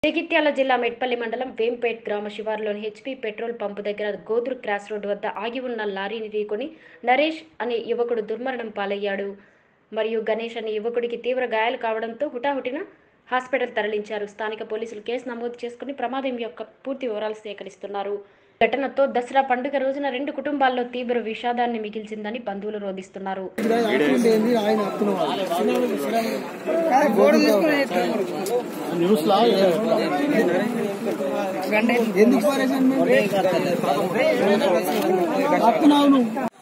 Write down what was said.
జగిత్యాల జిల్లా మెట్పల్లి మండలం వేంపేట్ గ్రామ శివారులోని హెచ్పీ పెట్రోల్ పంపు దగ్గర గోదురు క్రాస్ రోడ్డు వద్ద ఆగి ఉన్న లారీని ఢీకొని నరేష్ అనే యువకుడు దుర్మరణం పాలయ్యాడు మరియు గణేష్ అనే యువకుడికి తీవ్ర గాయాలు కావడంతో హుటాహుటిన హాస్పిటల్ తరలించారు స్థానిక పోలీసులు కేసు నమోదు చేసుకుని ప్రమాదం యొక్క పూర్తి వివరాలు సేకరిస్తున్నారు ఘటనతో దసరా పండుగ రోజున రెండు కుటుంబాల్లో తీవ్ర విషాదాన్ని మిగిల్చిందని బంధువులు రోధిస్తున్నారు న్యూస్ లా ఎందుకు పారేసాను మేము? వస్తున్నావు నువ్వు